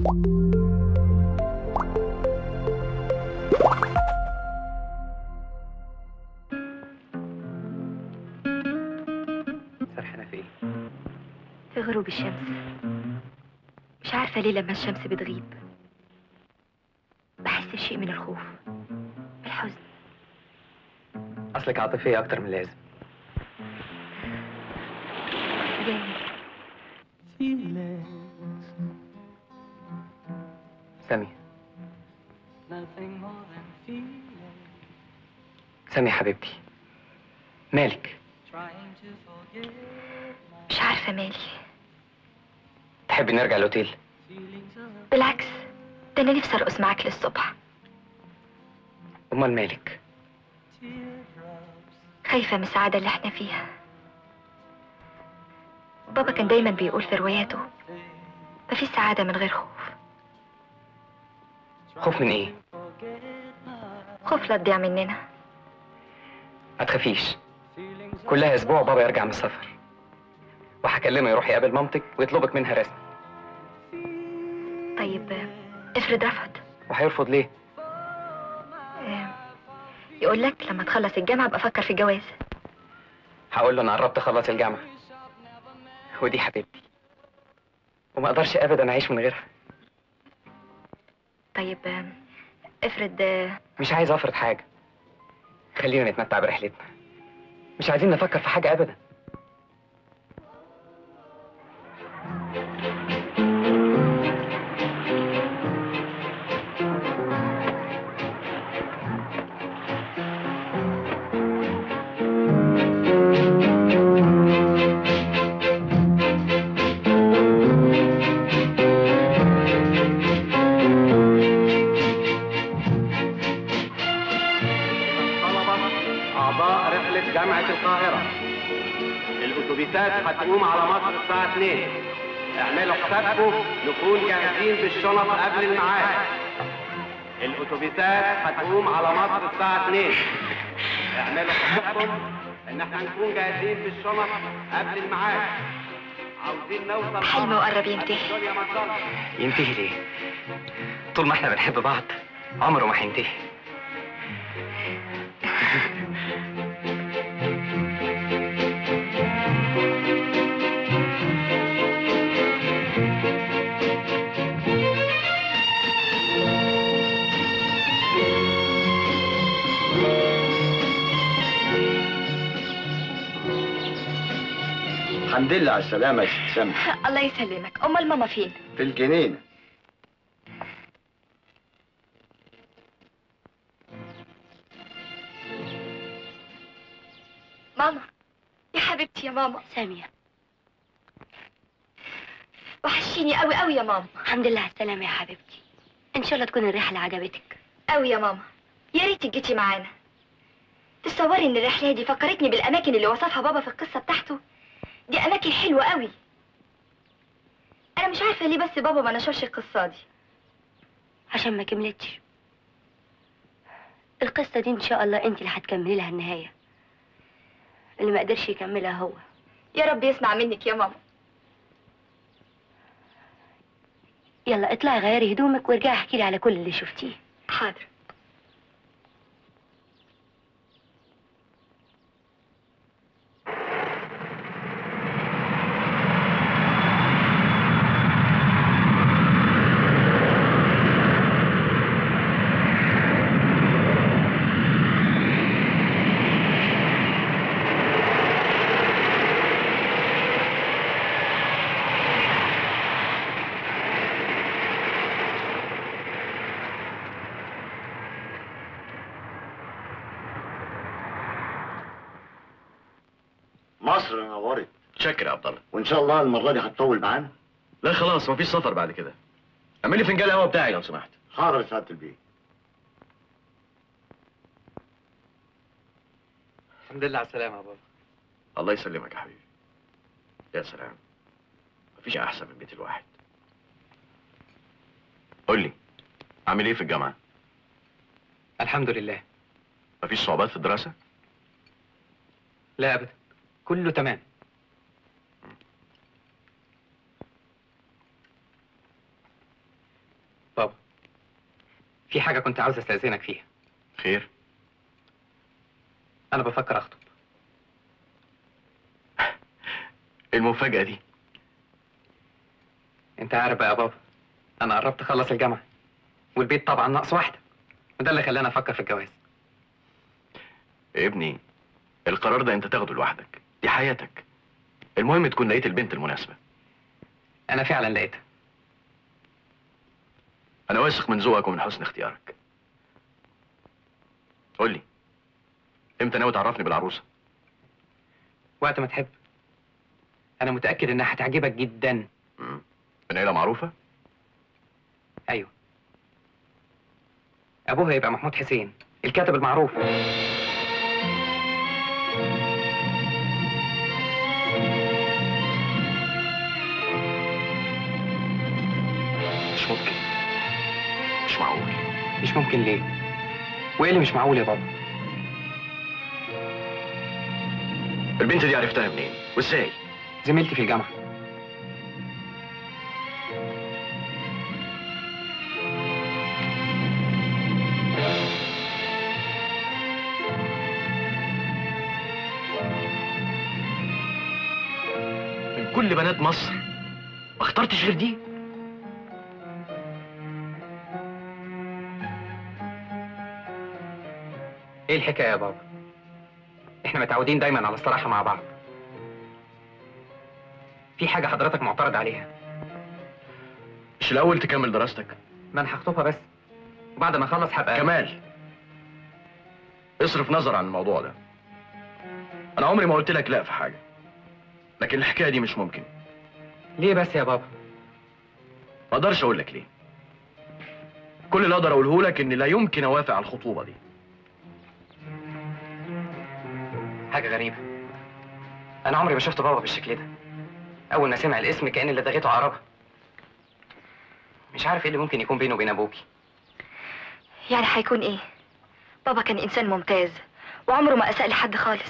سرحانة في ايه؟ في غروب الشمس مش عارفة ليه لما الشمس بتغيب بحس بشيء من الخوف الحزن اصلك عاطفية اكتر من اللازم جاي سامي سامي حبيبتي مالك مش عارفة مالي تحبي نرجع الاوتيل بالعكس ده أنا نفسي أرقص معاك للصبح امال مالك خايفة من السعادة اللي احنا فيها بابا كان دايما بيقول في رواياته مفيش سعادة من غير خوف خوف من ايه خوف لا تضيع مننا ما تخافيش كلها اسبوع بابا يرجع من السفر وهكلمه يروح يقابل مامتك ويطلبك منها رسمي طيب افرض رفض وهيرفض ليه آه، يقول لك لما تخلص الجامعة ابقى افكر في الجواز هقول له انا قربت اخلص الجامعه ودي حبيبتي وما اقدرش ابدا اعيش من غيرها طيب آه، افرض آه، مش عايز افرض حاجه خلينا نتمتع برحلتنا مش عايزين نفكر في حاجه ابدا طلبة أعضاء رحلة جامعة القاهرة الأتوبيسات هتقوم على مصر الساعة 2 اعملوا حسابكم نكون جاهزين بالشنط قبل الميعاد الأتوبيسات هتقوم على مصر الساعة 2 اعملوا حسابكم إن احنا نكون جاهزين بالشنط قبل الميعاد عاوزين نوصل حلم وقرب ينتهي. الدنيا ما تضلش. ينتهي ليه طول ما احنا بنحب بعض عمره ما هينتهي الحمد لله على السلامة يا ست سامي الله يسلمك امال ماما فين في الجنينة ماما يا حبيبتي يا ماما سامية وحشيني قوي قوي يا ماما الحمد لله على السلامة يا حبيبتي إن شاء الله تكون الرحلة عجبتك قوي يا ماما يا ريتك جيتي معانا تصوري ان الرحله دي فكرتني بالاماكن اللي وصفها بابا في القصه بتاعته دي اماكن حلوه قوي انا مش عارفه ليه بس بابا ما نشرش القصه دي عشان ما كملتش القصة دي إن شاء الله أنت اللي هتكملي لها النهاية اللي ما قدرش يكملها هو يا رب يسمع منك يا ماما يلا اطلعي غيري هدومك وارجعي احكي لي على كل اللي شفتيه حاضر مصر نورت شكر يا عبد الله وان شاء الله المرة دي هتطول معانا لا خلاص مفيش سفر بعد كده اعمل لي فنجان القهوه بتاعي لو سمحت حاضر يا سعادة البيه الحمد لله على السلامه يا بابا الله يسلمك يا حبيبي يا سلام مفيش احسن من بيت الواحد قول لي عامل ايه في الجامعه الحمد لله مفيش صعوبات في الدراسه لا ابدا كله تمام في حاجة كنت عاوز استأذنك فيها خير أنا بفكر أخطب المفاجأة دي أنت عارف بقى يا بابا أنا قربت أخلص الجامعة والبيت طبعا ناقص واحدة وده اللي خلاني أفكر في الجواز يا ابني القرار ده انت تاخده لوحدك دي حياتك المهم تكون لقيت البنت المناسبة أنا فعلا لقيتها انا واثق من ذوقك ومن حسن اختيارك قول لي امتى ناوي تعرفني بالعروسة وقت ما تحب أنا متأكد إنها هتعجبك جدا مم. من عيلة معروفة أيوه أبوها يبقى محمود حسين الكاتب المعروف مش ممكن مش معقول مش ممكن ليه وإيه اللي مش معقول يا بابا البنت دي عرفتها منين وازاي زميلتي في الجامعة من كل بنات مصر ما اخترتش غير دي إيه الحكاية يا بابا إحنا متعودين دايما على الصراحة مع بعض في حاجة حضرتك معترض عليها مش الاول تكمل دراستك ما أنا هخطبها بس وبعد ما أخلص هبقى كمال اصرف نظر عن الموضوع ده انا عمري ما قلت لك لا في حاجه لكن الحكايه دي مش ممكن ليه بس يا بابا ما اقدرش اقول لك ليه كل اللي اقدر اقوله لك ان لا يمكن اوافق على الخطوبه دي حاجة غريبة أنا عمري ما شفت بابا بالشكل ده أول ما سمع الاسم كأن اللي دغيته عربة مش عارف إيه اللي ممكن يكون بينه وبين أبوكي يعني هيكون ايه بابا كان انسان ممتاز وعمره ما اساء لحد خالص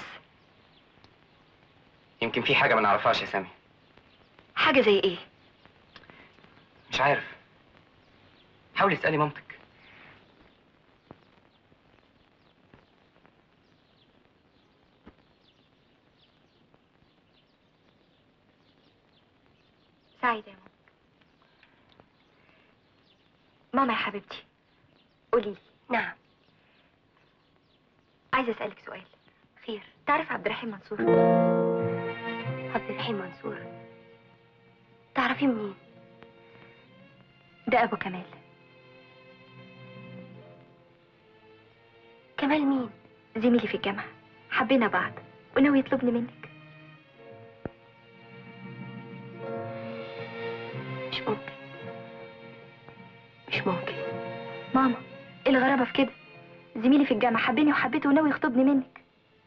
يمكن في حاجة ما نعرفهاش يا سامي حاجه زي ايه مش عارف حاولي اسألي مامتك سعيده يا ماما ماما يا حبيبتي قولي لي نعم عايزه اسالك سؤال خير تعرف عبد الرحيم منصور عبد الرحيم منصور تعرفي منين ده ابو كمال كمال مين زميلي في الجامعه حبينا بعض وناوي يطلبني منك مش ممكن مش ممكن ماما ايه الغرابه في كده زميلي في الجامعه حبني وحبيته وناوي يخطبني منك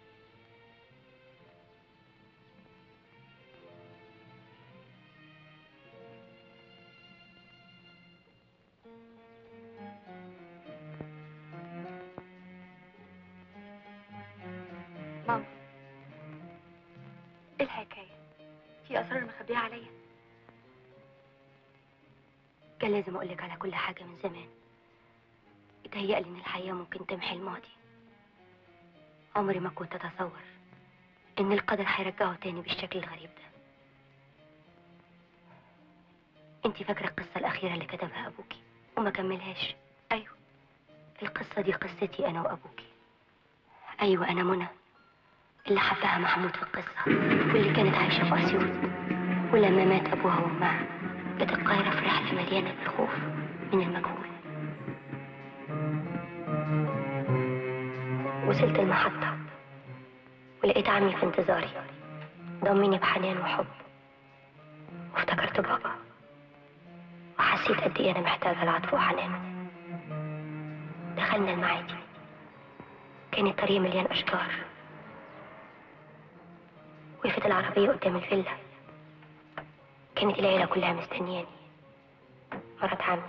ماما ايه الحكايه في اسرار مخبيه عليا كان لازم اقولك على كل حاجه من زمان اتهيألي ان الحياه ممكن تمحي الماضي عمري ما كنت اتصور ان القدر هيرجعه تاني بالشكل الغريب ده انت فاكره القصه الاخيره اللي كتبها ابوكي وما كملهاش ايوه القصه دي قصتي انا وابوكي ايوه انا منى اللي حبها محمود في القصه واللي كانت عايشه في اسيوط ولما مات ابوها وامها جت القاهره في رحله مليانه بالخوف من المجهول وصلت المحطه ولقيت عمي في انتظاري ضمني بحنان وحب وافتكرت بابا وحسيت قد ايه انا محتاجه العطف وحنانه دخلنا المعادي كان الطريق مليان اشجار وقفت العربيه قدام الفيلا كانت العيله كلها مستنياني مرات عمي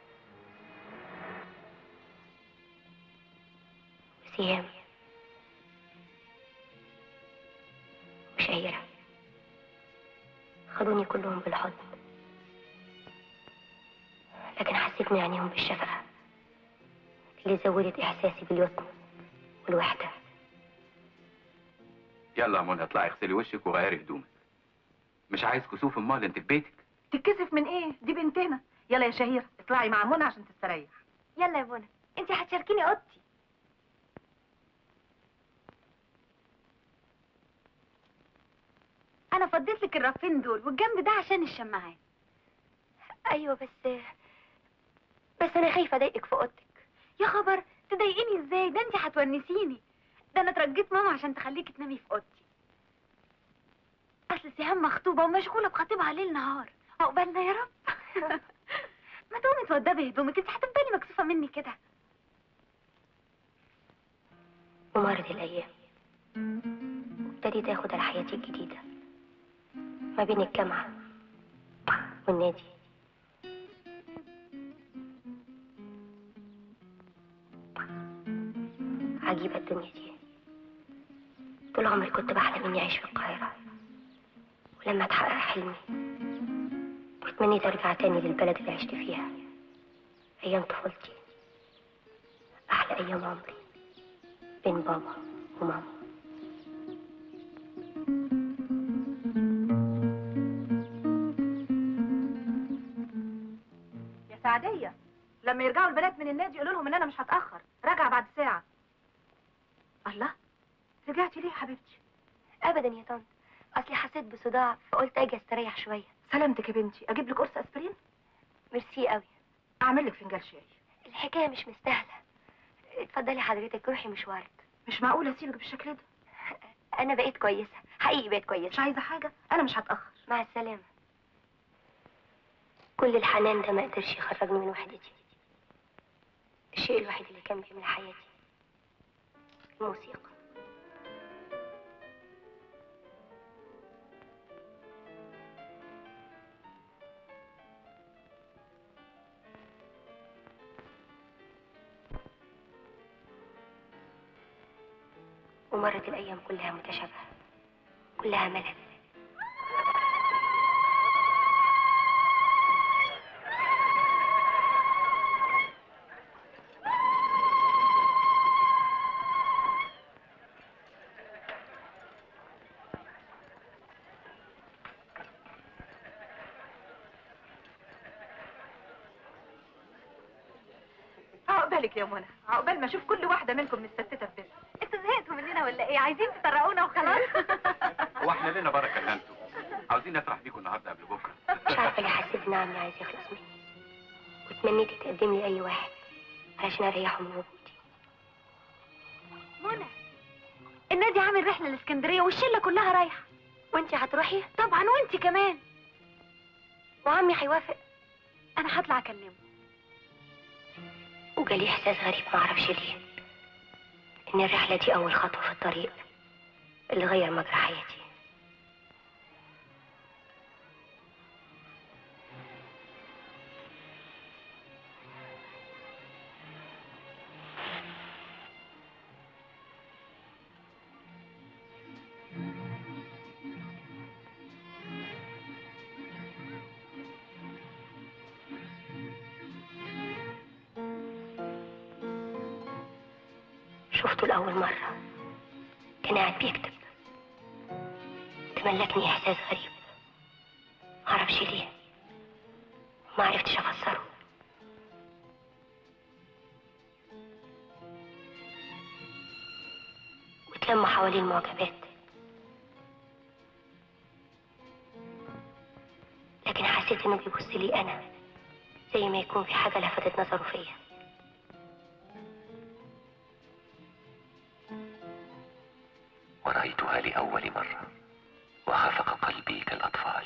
وسيام وشهيرة خدوني كلهم بالحضن لكن حسيت من عينيهم بالشفقة اللي زودت إحساسي باليتم والوحدة يلا يا منى اطلعي اغسلي وشك وغيري هدومك مش عايز كسوف امال انت في بيتك تتكسف من ايه دي بنتنا يلا يا شهير اطلعي مع منى عشان تستريح يلا يا منى انت هتشاركيني اوضتي انا فضيت لك الرفين دول والجنب ده عشان الشماعات أيوة بس بس أنا خايفة أضايقك في أوضتك يا خبر تضايقيني ازاي ده انت هتونسيني ده انا ترجيت ماما عشان تخليكي تنامي في اوضتي اصل سهام مخطوبه ومشغوله بخطيبها ليل نهار عقبالنا يا رب ما تقومي توضبي هدومك انت هتفضلي مكسوفه مني كده ومرت الأيام وابتديت آخد على حياتي الجديدة ما بين الجامعة والنادي عجيبة الدنيا دي طول عمري كنت بحلم إني أعيش في القاهرة ولما اتحقق حلمي وتمنيت أرجع تاني للبلد اللي عشت فيها أيام طفولتي أحلى أيام عمري بين بابا وماما يا سعديه لما يرجعوا البنات من النادي يقولوا لهم ان انا مش هتاخر راجعه بعد ساعه الله رجعتي ليه يا حبيبتي أبدا يا طنط أصلي حسيت بصداع فقلت أجي أستريح شوية سلامتك يا بنتي اجيب لك قرص اسبرين ميرسي قوي اعمل لك فنجان شاي الحكاية مش مستاهلة اتفضلي حضرتك روحي مشوارك مش معقوله اسيبك بالشكل ده أنا بقيت كويسة حقيقي بقيت مش كويسة عايزه حاجه انا مش هتاخر مع السلامة كل الحنان ده ما قدرش يخرجني من وحدتي الشيء الوحيد اللي كان بيملى حياتي الموسيقى ومرت الأيام كلها متشابهة كلها ملل عقبالك يا منى عقبال ما اشوف كل واحده منكم متستته في بيتها انتوا زهقتوا مننا ولا ايه عايزين تطرقونا وخلاص هو احنا لنا بركه الا انتوا عاوزين نفرح بيكم النهارده قبل بكره مش عارفة ليه حسيت إن عمي عايز يخلص مني وتمنيت تقدم لي أي واحد علشان أريحه من وجودي منى النادي عامل رحله لاسكندريه والشله كلها رايحه وأنتي هتروحي طبعا وانت كمان وعمي هيوافق انا هطلع اكلمه وجالي إحساس غريب معرفش ليه إن الرحلة دي أول خطوة في الطريق اللي غير مجرى حياتي شفته لأول مرة كان قاعد بيكتب تملكني إحساس غريب معرفش ليه ما عرفتش أفسره واتلم حواليه المعجبات لكن حسيت إنه بيبص لي أنا زي ما يكون في حاجة لفتت نظره فيا ورأيتها لأول مرة وخفق قلبي كالأطفال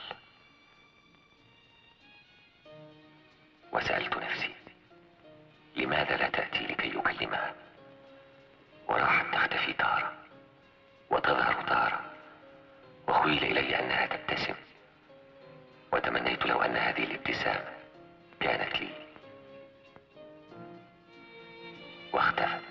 وسألت نفسي لماذا لا تأتي لكي يكلمها وراحت تختفي تارة وتظهر تارة وخيل إلي أنها تبتسم وتمنيت لو أن هذه الابتسامة كانت لي واختفت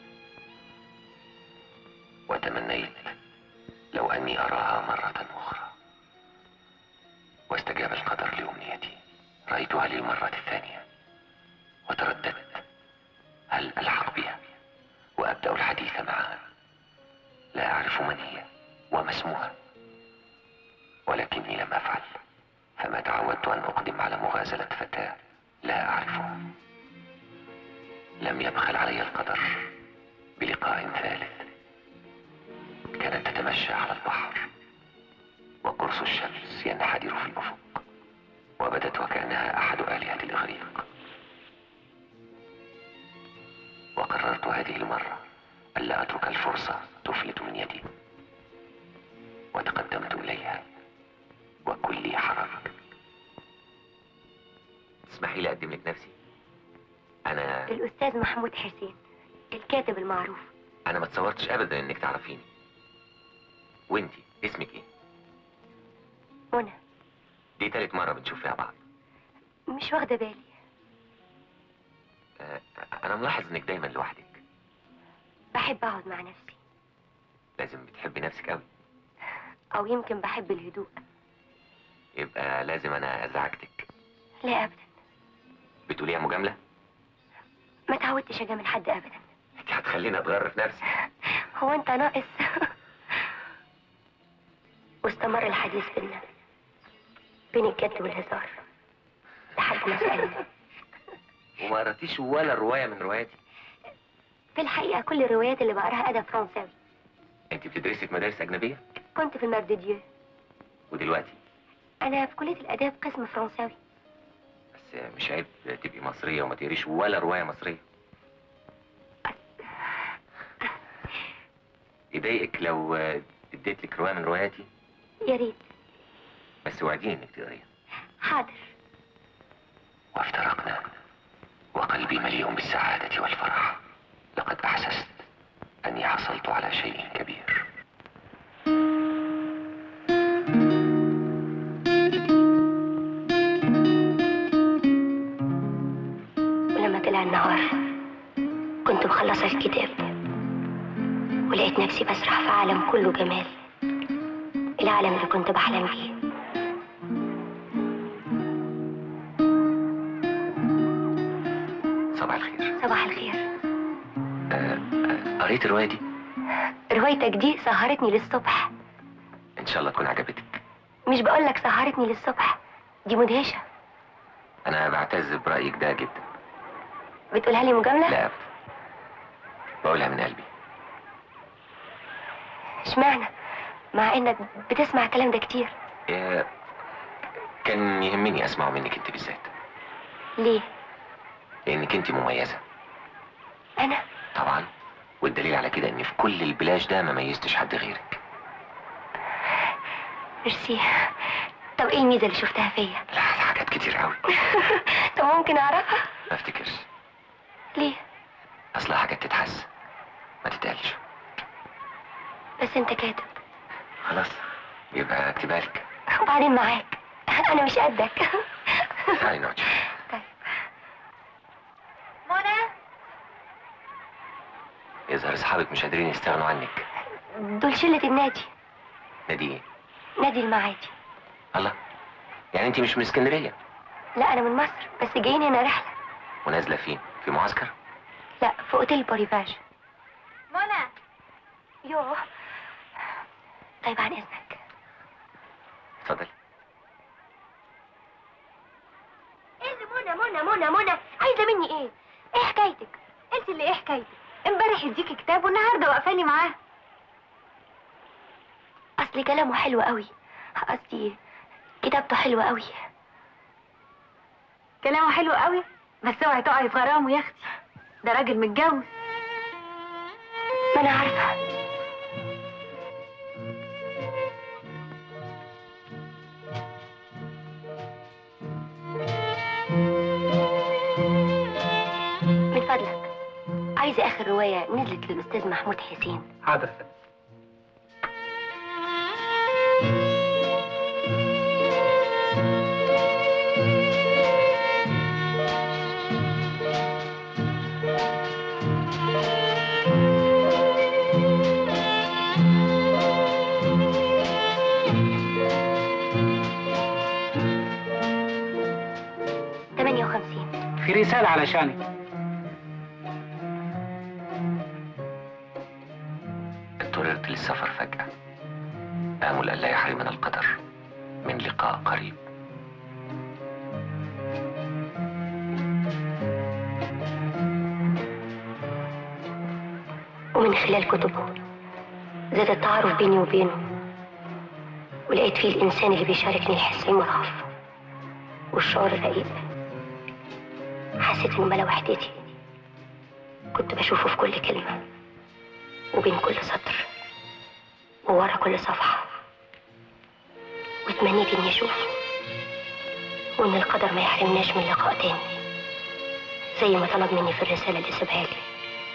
وتمنيت لو أني أراها مرة أخرى واستجاب القدر لأمنيتي رأيتها للمرة الثانية وترددت هل ألحق وأبدأ الحديث معها لا أعرف من هي وما اسمها ولكني لم أفعل فما تعودت أن أقدم على مغازلة فتاة لا أعرفها لم يبخل علي القدر بلقاء ثالث كانت تتمشى على البحر وقرص الشمس ينحدر في الأفق وبدت وكأنها أحد آلهة الإغريق وقررت هذه المرة ألا أترك الفرصة تفلت من يدي وتقدمت إليها وكلي حرج اسمحي لي أقدم لك نفسي أنا الأستاذ محمود حسين الكاتب المعروف أنا ما تصورتش أبدا إنك تعرفيني وإنتي اسمك إيه؟ منى دي تالت مرة بنشوف فيها بعض مش واخدة بالي آه، أنا ملاحظ إنك دايما لوحدك بحب أقعد مع نفسي لازم بتحبي نفسك أوي أو يمكن بحب الهدوء يبقى لازم أنا أزعجتك لا أبدا بتقوليها مجاملة؟ ما تعودتش أجامل حد أبدا أنت هتخليني أتغر في نفسي هو أنت ناقص واستمر الحديث بينا بين الجد والهزار لحد ما سألني وما قرأتيش ولا رواية من رواياتي في الحقيقة كل الروايات اللي بقراها أدب فرنساوي أنت بتدرسي في مدارس أجنبية كنت في المارد ديو ودلوقتي أنا في كلية الآداب قسم فرنساوي بس مش عيب تبقي مصرية وما تقريش ولا رواية مصرية يضايقك لو اديت لك رواية من رواياتي يا ريت بس وعديني انك تقريها حاضر وافترقنا وقلبي مليء بالسعادة والفرح لقد أحسست أني حصلت على شيء كبير ولما طلع النهار كنت مخلصة الكتاب ولقيت نفسي بسرح في عالم كله جمال العالم اللي كنت بحلم بيه صباح الخير صباح الخير آه، آه، قريت الرواية دي روايتك دي سهرتني للصبح إن شاء الله تكون عجبتك مش بقولك سهرتني للصبح دي مدهشة أنا بعتز برأيك ده جدا بتقولها لي مجاملة؟ لا أبدا بقولها من قلبي اشمعنى مع انك بتسمع الكلام ده كتير آه، كان يهمني أسمعه منك أنت بالذات ليه لأنك أنت مميزة انا طبعا والدليل على كده إني في كل البلاش ده ما ميزتش حد غيرك ميرسي طب ايه الميزة اللي شفتها فيا لا حاجات كتير قوي طب ممكن اعرفها ما افتكرش ليه أصلها حاجات تتحس ما تتقالش بس انت كاتب خلاص يبقى اكتبها لك وبعدين معاك انا مش قدك تعالي نقعد طيب منى يظهر أصحابك مش قادرين يستغنوا عنك دول شلة النادي نادي إيه؟ نادي المعادي الله يعني أنت مش من اسكندرية لا انا من مصر بس جايين هنا رحلة ونازلة فين؟ في معسكر؟ لا في اوتيل بوريفاج منى يوه طيب عن اذنك اتفضلي ايه اللي منى منى منى منى عايزه مني ايه ايه حكايتك انت اللي ايه حكايتك امبارح يديكي كتاب والنهارده وقفاني معاه اصل كلامه حلو قوي قصدي كتابته حلوه قوي كلامه حلو قوي بس اوعي تقعي في غرامه يا اختي ده راجل متجوز ما انا عارفه من فضلك عايزه اخر روايه نزلت للاستاذ محمود حسين حاضر يا فندم. تمانية وخمسين في رسالة علشانك تذكرت للسفر فجأة آمل ألا يحرمنا القدر من لقاء قريب ومن خلال كتبه زاد التعارف بيني وبينه ولقيت فيه الإنسان اللي بيشاركني الحس المرهف والشعور الرقيق حسيت إنه ملا وحدتي كنت بشوفه في كل كلمة وبين كل سطر وورا كل صفحة وتمنيت إني أشوفه وإن القدر ما يحرمناش من لقاء تاني زي ما طلب مني في الرسالة اللي سابها لي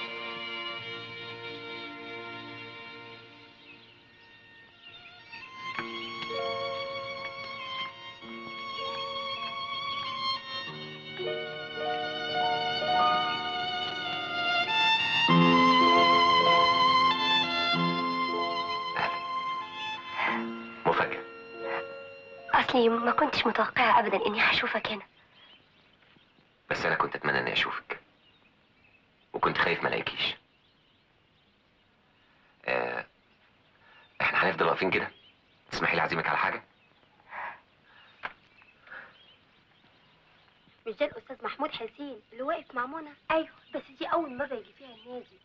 مفاجأة أصلي ما كنتش متوقعة أبدا إني هشوفك هنا بس أنا كنت أتمنى إني أشوفك وكنت خايف ما الاقيكيش آه، إحنا هنفضل واقفين كده تسمحي لي أعزمك على حاجة مش ده الأستاذ محمود حسين اللي واقف مع منى أيوه بس دي أول مرة يجي فيها النادي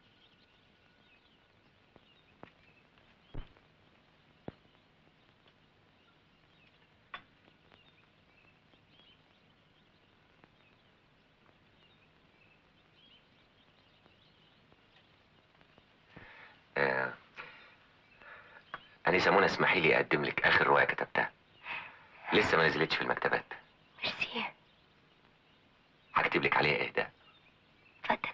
آه، أنسة منى اسمحي لي أقدم لك آخر رواية كتبتها لسه ما نزلتش في المكتبات ميرسي هكتب لك عليها إهداء اتفضل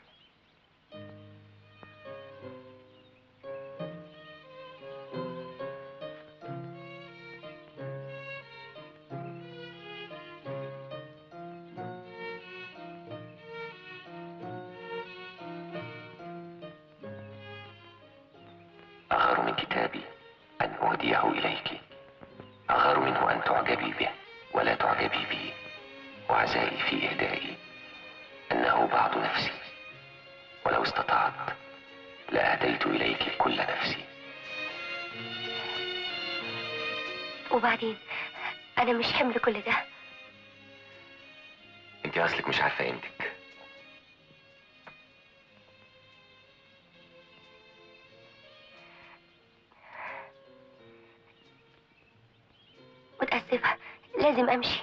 أغار من كتابي أن أهديه إليك أغار منه أن تعجبي به ولا تعجبي بي وعزائي في إهدائي أنه بعض نفسي ولو استطعت لأهديت إليك كل نفسي وبعدين أنا مش حمل كل ده أنت أصلك مش عارفة قيمتك متأسفة لازم أمشي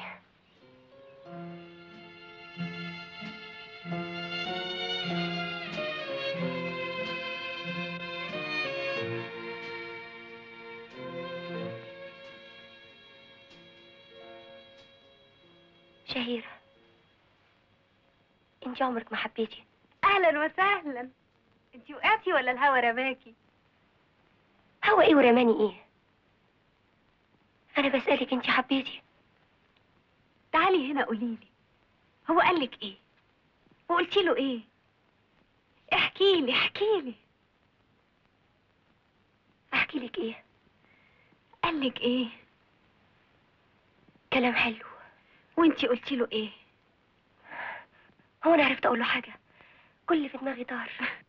شهيرة انت عمرك ما حبيتي اهلا وسهلا انت وقعتي ولا الهوا رماكي هو ايه ورماني ايه انا بسألك انت حبيتي تعالي هنا قوليلي هو قالك ايه وقلتي له ايه احكي لي احكي لي احكي لك ايه قالك ايه كلام حلو وانتي قلتي له ايه هو انا عرفت اقول له حاجه كل اللي في دماغي طار